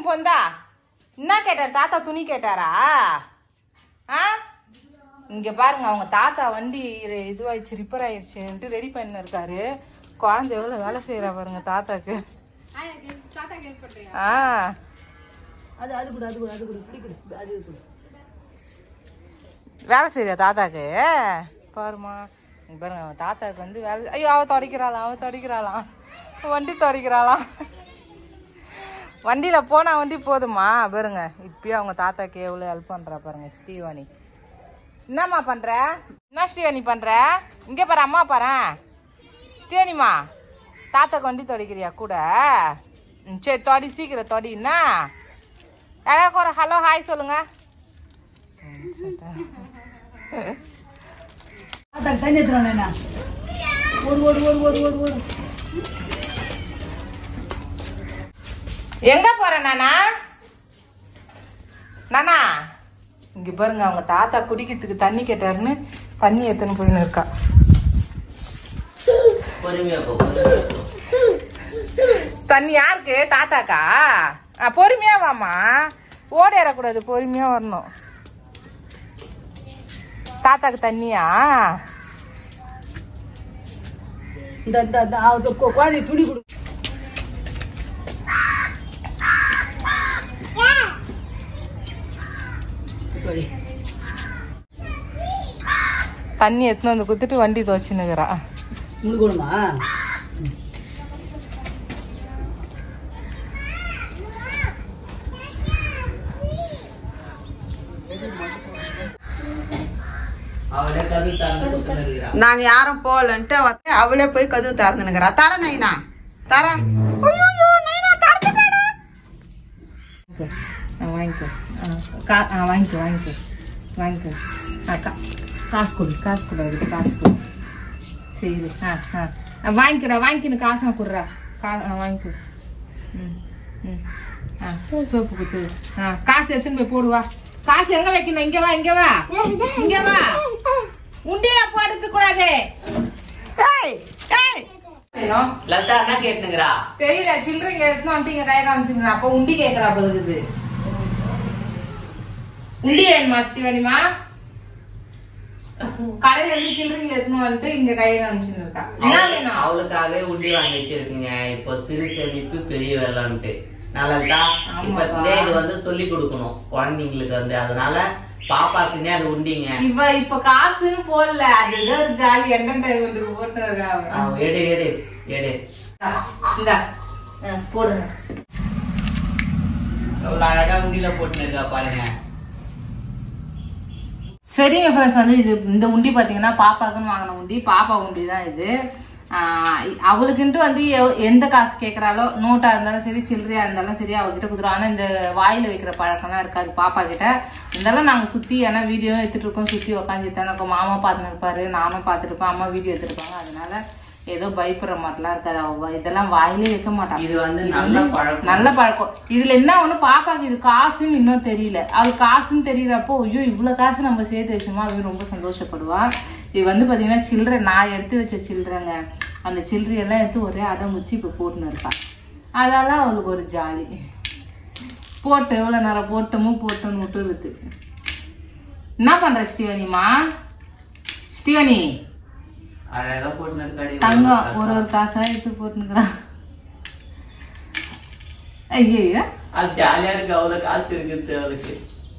என் பொந்தா என்ன கேட்டார் தாத்தா துணி கேட்டாரா ஆ இங்க பாருங்க அவங்க தாத்தா வண்டி இது- இதுவாயிடுச்சு ரிப்பேர் ஆயிடுச்சுன்ட்டு ரெடி பண்ணி இருக்காரு குழந்தை எவ்வளவு வேலை செய்யறா பாருங்க தாத்தாக்கு ஆ அது அது கூட அது கூட அது கூட இப்படி கொடு அது கொடு வேலை செய்யறியா தாத்தாக்கு பாருமா இங்க பாருங்க அவன் தாத்தாக்கு வந்து வேலை ஐயோ அவ தொடக்கிறாளாம் அவ தொடக்கிறாளாம் வண்டி தொடக்கிறாளாம் வண்டியில போனா வண்டி போதுமா பாருங்க இப்பயே அவங்க தாத்தாக்கு எவ்வளவு ஹெல்ப் பண்றா பாருங்க ஸ்ரீவாணி என்னம்மா பண்ற என்ன ஸ்ரீவாணி பண்ற இங்க பாரு அம்மா பாரு ஸ்ரீவாணிமா தாத்தாக்கு வண்டி தொடக்கிறியா கூட ம், சரி தொடி சீக்கிரம் தொடி என்ன யாராவது ஒரு ஹலோ ஹாய் சொல்லுங்க தாத்தா தண்ணி எடுத்துருவானே என்ன ஓடு ஓடு ஓடு ஓடு ஓடு ஓடு எங்க போற நானா நானா இங்க பாருங்க அவங்க தாத்தா குடிக்கிறதுக்கு தண்ணி கேட்டாருன்னு தண்ணி எடுத்துன்னு போயின்னு இருக்கா பொறுமையா போ பொறுமையா போ தண்ணி யாருக்கு தாத்தாக்கா ஆ, பொறுமையா வாமா ஓடி ஏறக்கூடாது பொறுமையா வரணும் தாத்தாக்கு தண்ணியா இந்த இந்த இந்த அது கொ- குழந்தை துணி கொடு கொடு. தண்ணி எடுத்துன்னு வந்து குத்துட்டு வண்டி துவச்சுன்னுக்குறா உனக்கு கொடுமா அவரே கவி தந்து கொடுத்துருக்கிறா நாங்க யாரும் போகலன்ட்டு அவ அவளே போய் கதவு திறந்துனுக்குறா தர நைனா தர ஆ, வாங்கிக்கோ ஆ, கா- ஆ, வாங்கிக்கோ வாங்கிக்கோ வாங்கிக்கோ ஆ, கா- காசு கொடு காசு கொடு அதுக்கு காசு கொடு சரி ஆ ஆ ஆ, வாங்கிக்கடா வாங்கிக்கின்னு காசா கொடுறா கா ஆ வாங்கிக்கோ ம் ம் ஆ சோப்பு குத்து ஆ காசு எடுத்துன்னு போய் போடுவா காசு எங்க வைக்கணும் இங்க வா இங்க வா இங்க வா உண்டியில போடுறது கூடாது ஏய் ஏய் வேணும் லதா என்ன கேட்டுங்கிறா தெரியல சில்லறைங்க எடுத்துன்னு வந்துட்டு இங்க கை காமிச்சுங்க அப்ப உண்டி கேக்குறா பொழுது உண்டி வேணுமா ஸ்ரீவனிமா கடையில இருந்து சில்லறைங்க எடுத்துன்னு வந்துட்டு இங்க கை காமிச்சுன்னு இருக்கா என்ன வேணும் அவளுக்காகவே உண்டி வாங்கி வச்சிருக்கீங்க இப்போ சிறு சேமிப்பு பெரிய வேலைன்ட்டு நல்லதா இப்ப இது வந்து சொல்லி கொடுக்கணும் குழந்தைங்களுக்கு வந்து அதனால பாப்பாக்குன்னே அது உண்டிங்க இவ இப்ப காசுன்னு போடல அது ஏதோ ஒரு ஜாலி என்டர்டைன்மெண்ட் போட்டு இருக்கா அவ. அவ எடு எடு எடு இந்தா, இந்தா ஆ, போடுங்க அவ்வளவு அழகா உண்டியில போட்டுன்னு இருக்கா பாருங்க சரிங்க ஃப்ரெண்ட்ஸ் வந்து இது இந்த உண்டி பார்த்தீங்கன்னா பாப்பாக்குன்னு வாங்கின உண்டி பாப்பா உண்டி தான் இது ஆஹ் அவளுக்குன்ட்டு வந்து எவ்- எந்த காசு கேட்குறாலோ நோட்டா இருந்தாலும் சரி சில்லறையா இருந்தாலும் சரி அவகிட்ட குடுத்துரும் ஆனா இந்த வாயில வைக்கிற பழக்கம்லாம் இருக்காது பாப்பா கிட்ட இருந்தாலும் நாங்க சுத்தி ஏன்னா வீடியோ எடுத்துட்டு இருக்கோம் சுத்தி உட்காந்துட்டு எனக்கு மாமா பார்த்துன்னு இருப்பாரு நானும் பார்த்துட்டு இருப்பேன் அம்மா வீடியோ எடுத்துருப்பாங்க அதனால ஏதோ பயப்படுற மாதிரிலாம் இருக்காது அவ வ- இதெல்லாம் வாயிலே வைக்க மாட்டான் இது வந்து நல்ல பழக்கம் நல்ல பழக்கம் இதுல என்ன ஒண்ணு பாப்பாக்கு இது காசுன்னு இன்னும் தெரியல அது காசுன்னு தெரியறப்போ ஐயோ இவ்வளவு காசு நம்ம சேர்த்து வச்சோமா அவ ரொம்ப சந்தோஷப்படுவா இது வந்து பாத்தீங்கன்னா சில்லறை நான் எடுத்து வச்ச சில்லறைங்க அந்த சில்லறையெல்லாம் எடுத்து ஒரே அடம் முச்சு இப்ப போட்டுன்னு இருக்கா அதெல்லாம் அவளுக்கு ஒரு ஜாலி போட்டு எவ்வளவு நேரம் போட்டோமோ போட்டோன்னு விட்டுருது என்ன பண்ற ஸ்ரீவனிமா ஸ்ரீவனி அழகா போட்டுன்னு இருக்காடி தங்கம் ஒரு ஒரு காசா எடுத்து போட்டுனுக்குறான் ஐயோ அது ஜாலியா இருக்கு அவ்வளவு காசு இருக்குது அவளுக்கு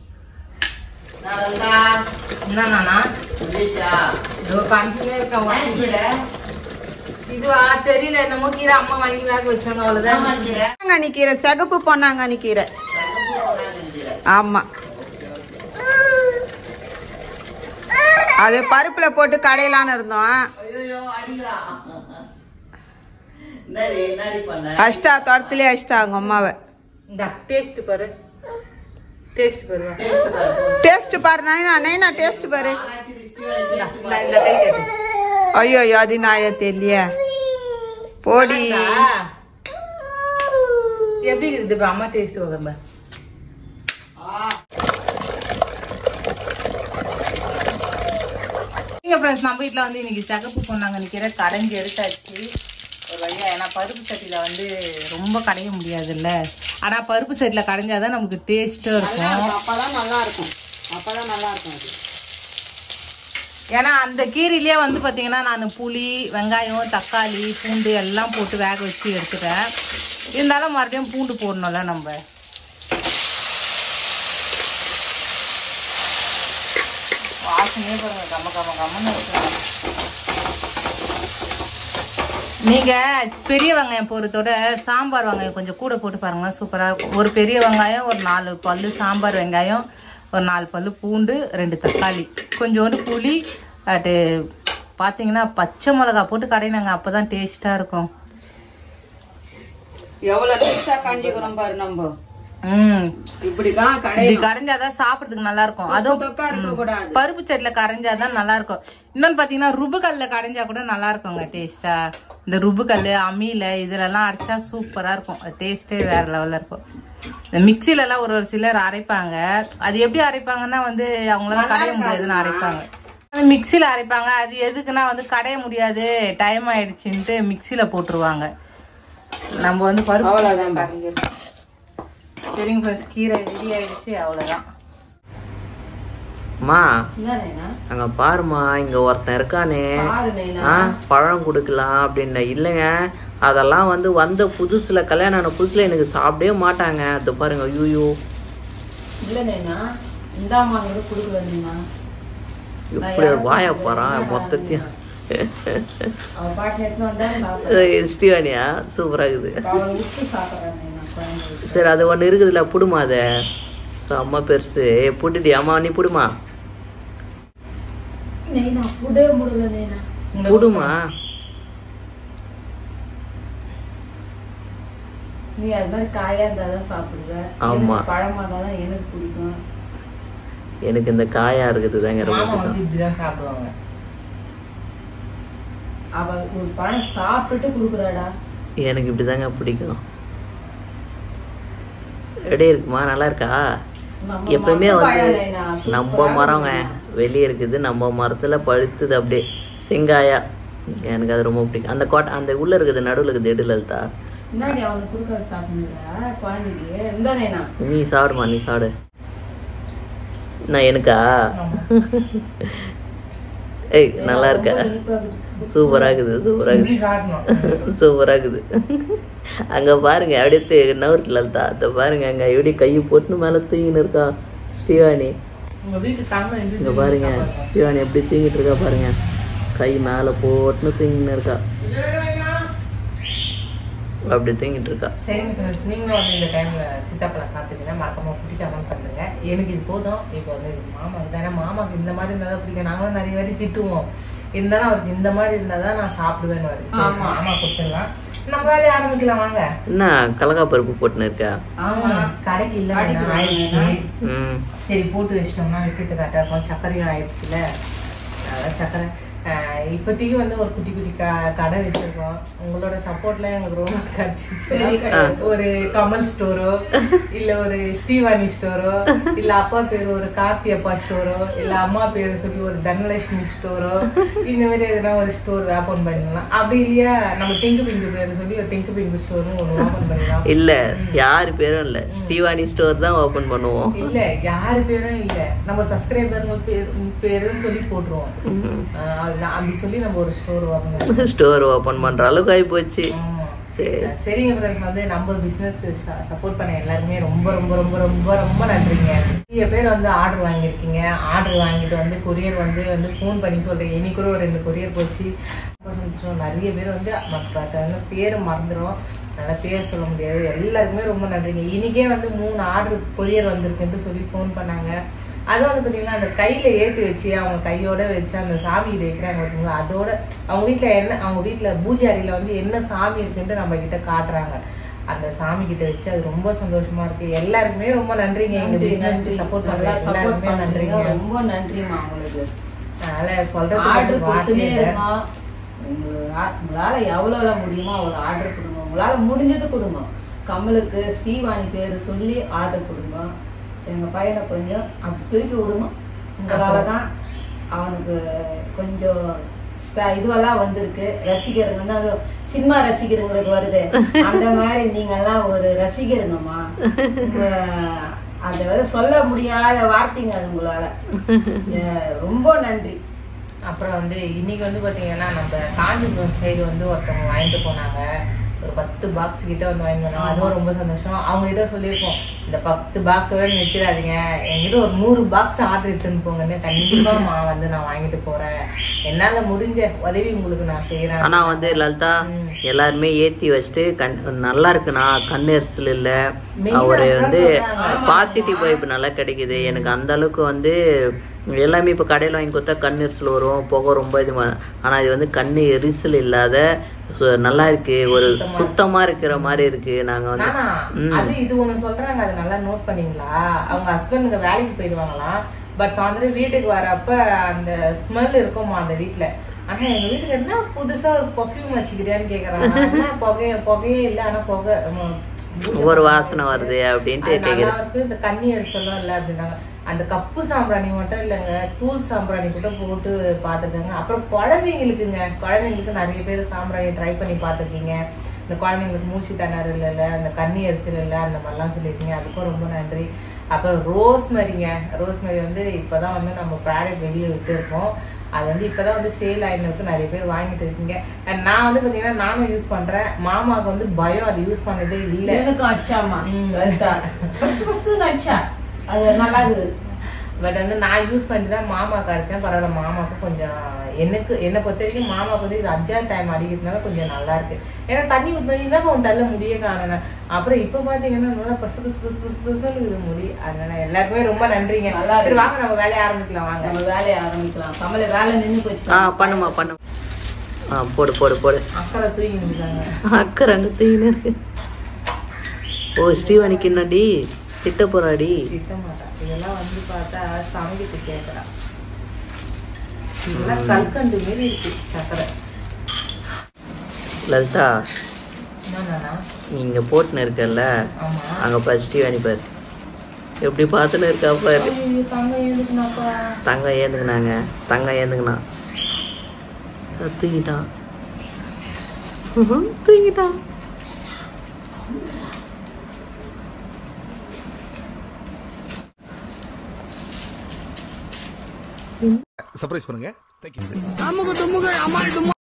என்னண்ணா புரியுதா? இதோ காமிச்சுனே இருக்கேன் என்ன வாங்கி. கீரை? இதுவா தெரியல என்னமோ கீரை அம்மா வாங்கி வேக வச்சாங்க அவ்வளவுதான் ஆமா கீரை. பொன்னாங்கண்ணி கீரை சிகப்பு பொன்னாங்கண்ணி கீரை சகப்பு பொன்னாங்கண்ணி கீரை. ஆமா அது பருப்புல போட்டு கடையலான்னு இருந்தோம் ஐயையோ, அடிக்கிறா. என்னடி என்னடி பண்ண அஷ்டா தோட்டத்திலே அஷ்டா அவங்க அம்மாவை இந்த டேஸ்ட் பாரு டேஸ்ட் பாரு வா. டேஸ்ட் பாரு. டேஸ்ட் பாரு நைனா நைனா டேஸ்ட் பாரு ஆனாச்சி பிஸ்கட் இந்தா, இந்த இந்த கை கட்டு ஐயோ ஐயோ அது நாய தெரியலையே போடி ஆ. எப்படி இருக்குது இப்ப அம்மா டேஸ்ட் வகம்ப நீங்க ஃப்ரெண்ட்ஸ் நம்ம வீட்டில் வந்து இன்னைக்கு சகப்பு பொண்ணாங்க நிற்கிற கடைஞ்சி எடுத்தாச்சு ஒரு வழியா ஏன்னா பருப்பு சட்டியில வந்து ரொம்ப கடைய முடியாதுல்ல ஆனா பருப்பு சைடில் கடைஞ்சாதான் நமக்கு டேஸ்ட்டாக இருக்கும் அப்பதான் நல்லா இருக்கும் அப்பதான் நல்லா இருக்கும் அது ஏன்னா அந்த கீரையிலே வந்து பார்த்தீங்கன்னா நான் புளி வெங்காயம் தக்காளி பூண்டு எல்லாம் போட்டு வேக வச்சு எடுத்துட்டேன் இருந்தாலும் மறுபடியும் பூண்டு போடணும்ல நம்ம வாசனையே பாருங்க கம்ம கம்ம கம்மன்னு இருக்கு நீங்க பெரிய வெங்காயம் போடுறதோட சாம்பார் வெங்காயம் கொஞ்சம் கூட போட்டு பாருங்களேன் சூப்பரா இருக்கும் ஒரு பெரிய வெங்காயம் ஒரு நாலு பல்லு சாம்பார் வெங்காயம் ஒரு நாலு பல்லு பூண்டு ரெண்டு தக்காளி கொஞ்சோண்டு புளி அது பார்த்தீங்கன்னா பச்சை மிளகா போட்டு கடையினாங்க அப்பதான் டேஸ்டா இருக்கும் எவ்வளவு நைஸா காஞ்சிக்கிறோம் பாரு நம்ம ம் இப்படிதான் கடை இப்படி கரைஞ்சாதான் சாப்பிட்றதுக்கு நல்லா இருக்கும் அதுவும் தொக்கா இருக்க கூடாது பருப்பு சட்டில கரைஞ்சாதான் நல்லா இருக்கும் இன்னொன்னு பாத்தீங்கன்னா ருபுக்கல்ல கரைஞ்சா கூட நல்லா இருக்குங்க டேஸ்டா இந்த ருபுக்கல் அம்மியில இதுலலாம் அரைச்சா சூப்பரா இருக்கும் டேஸ்டே வேற லெவல்ல இருக்கும் இந்த மிக்சில எல்லாம் ஒரு ஒரு சிலர் அரைப்பாங்க அது எப்படி அரைப்பாங்கன்னா வந்து அவங்களால கடைய முடியாதுன்னு அரைப்பாங்க மிக்சில அரைப்பாங்க அது எதுக்குன்னா வந்து கடைய முடியாது டைம் ஆயிடுச்சுன்ட்டு மிக்சில போட்டுருவாங்க நம்ம வந்து பருப்பு அவ்வளவுதான் கரைஞ்சிரும். சரிங்க ஃப்ரெண்ட்ஸ் கீரை ரெடி ஆயிடுச்சு அவ்வளவுதான் அம்மா என்னண்ணா அங்க பாருமா இங்க ஒருத்தன் இருக்கானே பாரு நைனா ஆ பழம் கொடுக்கலாம் அப்படின்னு இல்லைங்க அதெல்லாம் வந்து வந்த புதுசுல கல்யாணம் ஆன புதுசுல எனக்கு சாப்பிடவே மாட்டாங்க அது பாருங்க ஐயோ இல்ல நைனா இந்தாமா கூட குடுக்கல நைனா எப்படி வாய போறான் மொத்தத்தையும் அவ பாட்டு எடுத்துன்னு வந்தா ஸ்ரீவாணியா சூப்பரா இருக்குது அவளை விட்டு சாப்பிட்றேன் நைனா குழந்தைங்களுக்கு சரி அது ஒண்ணு இருக்குதுல்ல புடுமா அத செம்ம பெருசு ஏ புட்டுடி அம்மா நீ புடுமா நைனா புடே முடியல நைனா புடுமா நீ அது மாதிரி காயா இருந்தா தான் சாப்பிடுவ ஆமா. எனக்கு பழமா இருந்தா தான் எனக்கு பிடிக்கும் எனக்கு இந்த காயா இருக்குது தாங்க ரொம்ப மாமா பிடிக்கும் வந்து இப்படிதான் சாப்பிடுவாங்க அவ ஒரு பழம் சாப்பிட்டுட்டு குடுக்குறாடா எனக்கு இப்படிதாங்க பிடிக்கும் எப்படி இருக்குமா நல்லா இருக்கா நம்ம எப்பவுமே மட்டும் வந்து பழம் நைனா, நம்ம சூப்பரா மரங்க இருக்குண்ணா. வெளியே இருக்குது நம்ம மரத்துல பழுத்துது அப்படியே செங்காயா எனக்கு அது ரொம்ப பிடிக்கும் அந்த கோட்டை அந்த உள்ள இருக்குது நடுவுல இருக்குது எடு லலிதா என்னடி அவனுக்கு குடுக்கற சாப்பிடுறா குழந்தைக்கு இந்த நைனா நீ சாப்பிடுமா நீ சாப்பிடு நான் எனக்கா ஏய் நல்லா இருக்கா சூப்பரா இருக்குது சூப்பரா இருக்குது இப்படி காட்டணும் சூப்பரா இருக்குது அங்க பாருங்க அப்படியே நவருக்கு லலிதா அந்த பாருங்க அங்க எப்படி கையை போட்டுன்னு மேல தூங்கின்னு இருக்கா ஸ்ரீவாணி உங்க வீட்டு தங்கம் எப்படி இங்க பாருங்க ஸ்ரீவாணி எப்படி தூங்கிட்டு இருக்கா பாருங்க கை மேல போட்டுன்னு தூங்கின்னு இருக்கா அப்படி தூங்கிட்டு இருக்கா சரிங்க ஃப்ரெண்ட்ஸ் நீங்களும் வந்து இந்த டைம்ல சீத்தாப்பழம் சாப்பிட்டீங்கன்னா மறக்காம பிடி கமெண்ட் பண்ணுங்க எனக்கு இது போதும் இப்போ வந்து இது மாமாக்கு தானே மாமாக்கு இந்த மாதிரி இருந்தால் தான் பிடிக்கும் நாங்களும் நிறைய வாட்டி திட்டுவோம் இருந்தாலும் அவருக்கு இந்த மாதிரி இருந்தால் தான் நான் சாப்பிடுவேன்னு வருது சரி, மாமா கொடுத்துடலாம் நம்ம வேலையை ஆரம்பிக்கலாம் வாங்க என்ன கலக்கா பருப்பு போட்டுன்னு இருக்கா ஆமா கடைக்கு இல்லை ஆயிடுச்சு ம் சரி போட்டு வச்சிட்டோம்னா விட்டுட்டு கரெக்டாக இருக்கும் சர்க்கரையும் ஆயிடுச்சுல அதான் சர்க்கரை ஆஹ் இப்போதைக்கு வந்து ஒரு குட்டி குட்டி க கடை வச்சிருக்கோம் உங்களோட சப்போர்ட்ல எங்களுக்கு ரொம்ப கிடைச்சிச்சு ஒரு கமல் ஸ்டோரோ இல்ல ஒரு ஸ்ரீவாணி ஸ்டோரோ இல்ல அப்பா பேர் ஒரு கார்த்தி அப்பா ஸ்டோரோ இல்ல அம்மா பேர் சொல்லி ஒரு தனலட்சுமி ஸ்டோரோ இந்த மாதிரி எதுனா ஒரு ஸ்டோர் ஓபன் பண்ணிடலாம் அப்படி இல்லையா நம்ம டிங்கு பிங்கு பேர் சொல்லி ஒரு டிங்கு பிங்கு ஸ்டோரும் ஒன்று ஓபன் பண்ணலாம் இல்ல யாரு பேரும் இல்ல ஸ்ரீவாணி ஸ்டோர் தான் ஓபன் பண்ணுவோம் இல்ல யாரு பேரும் இல்ல நம்ம சப்ஸ்கிரைபர் பேர் பேருன்னு சொல்லி போட்டுருவோம் ஆஹ் அதுதான் அப்படி சொல்லி நம்ம ஒரு ஸ்டோர் ஓபன் பண்ணுவோம் ஸ்டோர் ஓபன் பண்ற அளவுக்கு ஆகி போச்சு ஆமா. சரி சரிங்க ஃப்ரெண்ட்ஸ் வந்து நம்ம பிசினஸ்க்கு சப்போர்ட் பண்ண எல்லாருமே ரொம்ப ரொம்ப ரொம்ப ரொம்ப ரொம்ப நன்றிங்க நிறைய பேர் வந்து ஆர்டர் வாங்கியிருக்கீங்க ஆர்டர் வாங்கிட்டு வந்து கொரியர் வந்து வந்து ஃபோன் பண்ணி சொல்றீங்க இன்னைக்கு கூட ஒரு ரெண்டு கொரியர் போச்சு ரொம்ப சந்தோஷம். நிறைய பேர் வந்து மற்ற பேர் மறந்துடும் அதனால பேர் சொல்ல முடியாது எல்லாருக்குமே ரொம்ப நன்றிங்க இன்னைக்கே வந்து மூணு ஆர்டர் கொரியர் வந்திருக்குன்ட்டு சொல்லி ஃபோன் பண்ணாங்க அது வந்து பார்த்தீங்கன்னா அந்த கையில ஏற்றி வச்சு அவங்க கையோட வச்சு அந்த சாமி கிட்ட வைக்கிறாங்க பார்த்தீங்களா அதோட அவங்க வீட்டில் என்ன அவங்க வீட்டில் பூஜை அறையில வந்து என்ன சாமி இருக்குன்ட்டு நம்ம கிட்ட காட்டுறாங்க அந்த சாமி கிட்ட வச்சு அது ரொம்ப சந்தோஷமா இருக்கு எல்லாருக்குமே ரொம்ப நன்றிங்க எங்க பிசினஸ் சப்போர்ட் பண்ற நல்லா சப்போர்ட் எல்லாருக்குமே பண்றீங்க நன்றிங்க ரொம்ப நன்றிமா உங்களுக்கு அதனால சொல்றதுக்கு ஆர்டர் வந்து வார்த்தையே கொடுத்துட்டே இல்லை. இருக்கோம் உங்களுக்கு ஆ- உங்களால எவ்வளோ முடியுமோ அவ்வளோ ஆர்டர் கொடுங்க உங்களால முடிஞ்சது கொடுங்க கமலுக்கு ஸ்ரீவாணி பேர் சொல்லி ஆர்டர் கொடுங்க எங்க பையனை கொஞ்சம் அப்படி தூக்கி விடுங்க உங்களால தான் அவனுக்கு கொஞ்சம் ஸ்ட- இதுவெல்லாம் வந்திருக்கு ரசிகருங்க வந்து அது சினிமா ரசிகருங்களுக்கு வருது அந்த மாதிரி நீங்கெல்லாம் ஒரு ரசிகருங்கம்மா உங்க அதை வந்து சொல்ல முடியாத வார்த்தைங்க அது உங்களால அஹ் ரொம்ப நன்றி அப்புறம் வந்து இன்னைக்கு வந்து பாத்தீங்கன்னா நம்ம காஞ்சிபுரம் சைடு வந்து ஒருத்தவங்க வாங்கிட்டு போனாங்க ஒரு பத்து பாக்ஸ் கிட்ட வந்து வாங்கிட்டு வந்தாங்க அதுவும் ரொம்ப சந்தோஷம் அவங்க கிட்ட சொல்லியிருக்கோம் இந்த பத்து பாக்ஸோட நிறுத்திடாதீங்க என்கிட்ட ஒரு நூறு பாக்ஸ் ஆர்டர் எடுத்துன்னு போங்கன்னு கண்டிப்பாமா வந்து நான் வாங்கிட்டு போறேன் என்னால முடிஞ்ச உதவி உங்களுக்கு நான் செய்யறேன் ஆனா வந்து லலிதா எல்லாருமே ஏத்தி வச்சுட்டு கண் நல்லா இருக்குண்ணா கண் எரிச்சல் இல்ல Main ஆ ஒரு அதான் வந்து சொல்றாங்க. பாசிட்டிவ் வைப் நல்லா கிடைக்குது எனக்கு அந்த அளவுக்கு வந்து எல்லாமே இப்ப கடையில வாங்கி கொடுத்தா கண் எரிச்சல் வரும் புகை ரொம்ப இது ம- ஆனா இது வந்து கண்ணு எரிச்சல் இல்லாத சு- நல்லா இருக்கு ஒரு சுத்தமா இருக்கிற மாதிரி இருக்கு நாங்க வந்து நானா அது இது ஒண்ணு சொல்றாங்க அது நல்லா நோட் பண்ணீங்களா அவங்க ஹஸ்பண்டுங்க வேலைக்கு போயிடுவாங்களாம் பட் சாயந்தரம் வீட்டுக்கு வரப்ப அந்த ஸ்மெல் இருக்குமா அந்த வீட்ல ஆனா எங்க வீட்டுக்கு என்ன புதுசா ஒரு பர்ஃபியூம் வச்சுக்கிறியான்னு கேக்குறாங்க என்ன புகைய புகையே இல்ல ஆனா புகை ம், ஒரு வாசனை வருது அப்படின்ட்டு அது நல்லா கேக்குறேன் இருக்கு இந்த கண்ணி அரிசெல்லாம் இல்ல அப்படின்னாங்க அந்த கப்பு சாம்பிராணி மட்டும் இல்லைங்க தூள் சாம்பிராணி கூட போட்டு பார்த்துருக்காங்க அப்புறம் குழந்தைங்களுக்குங்க குழந்தைங்களுக்கு நிறைய பேர் சாம்பிராணி ட்ரை பண்ணி பார்த்துருக்கீங்க இந்த குழந்தைங்களுக்கு மூச்சு திணறு இல்லைல்ல அந்த கண்ணி அரிசல் இல்லை அந்த மாதிரிலாம் சொல்லியிருக்கீங்க அதுக்கும் ரொம்ப நன்றி அப்புறம் ரோஸ்மரிங்க ரோஸ்மரி வந்து இப்போதான் வந்து நம்ம ப்ராடக்ட் வெளியே விட்டு இருக்கோம் அது வந்து இப்போதான் வந்து சேல் ஆயிருக்கு நிறைய பேர் வாங்கிட்டு இருக்கீங்க And நான் வந்து பார்த்தீங்கன்னா நானும் யூஸ் பண்றேன் மாமாவுக்கு வந்து பயம் அது யூஸ் பண்ணதே இல்லை எனக்கும் அடிச்சாமா ம். லலிதா ஃபர்ஸ்ட் ஃபர்ஸ்ட் அடிச்சா அது நல்லா இருக்குது பட் வந்து நான் யூஸ் பண்ணி தான் மாமாவுக்கு அடிச்சேன் பரவாயில்ல மாமாவுக்கு கொஞ்சம் எனக்கு என்னை பொறுத்த வரைக்கும் மாமாவுக்கு வந்து இது அஞ்சாவது டைம் அடிக்கிறதுனால கொஞ்சம் நல்லா இருக்கு ஏன்னா தண்ணி ஊற்றி தான் உன் தள்ள முடிய காணேன் அப்புறம் இப்போ பார்த்தீங்கன்னா நல்லா பசு பசு பசு பசு பசுன்னு இருக்குது முடி அதனால எல்லாருக்குமே ரொம்ப நன்றிங்க நல்லா இருக்கு. சரி வாங்க நம்ம வேலையை ஆரம்பிக்கலாம் வாங்க நம்ம வேலையை ஆரம்பிக்கலாம் கமல வேலை நின்று போச்சு ஆ பண்ணுமா பண்ணு ஆ போடு போடு போடு அக்கறை தூங்கி நின்றுட்டாங்க அக்கறை அங்க தூக்கின்னு இருக்கு ஓ ஸ்ரீவாணிக்கு என்னடி திட்ட போறாடி திட்ட மாட்டா இதெல்லாம் வந்து பார்த்தா சமைக்கிட்டு கேட்குறா இதெல்லாம் கல்கண்டு மாரி இருக்கு சக்கரை லலிதா என்னண்ணா நீங்க போட்டுன்னு இருக்கல்ல ஆமா அங்க பாரு ஸ்ரீவாணி பாரு எப்படி பார்த்துன்னு இருக்கா பாரு ஐயோ தங்கம் ஏதுக்குனாப்பா தங்கம் ஏந்துக்குனாங்க தங்கம் ஏந்துக்குனா தூங்கிட்டான் ம்ஹும், தூங்கிட்டான் சர்ப்ரைஸ் பண்ணுங்க தேங்க்யூ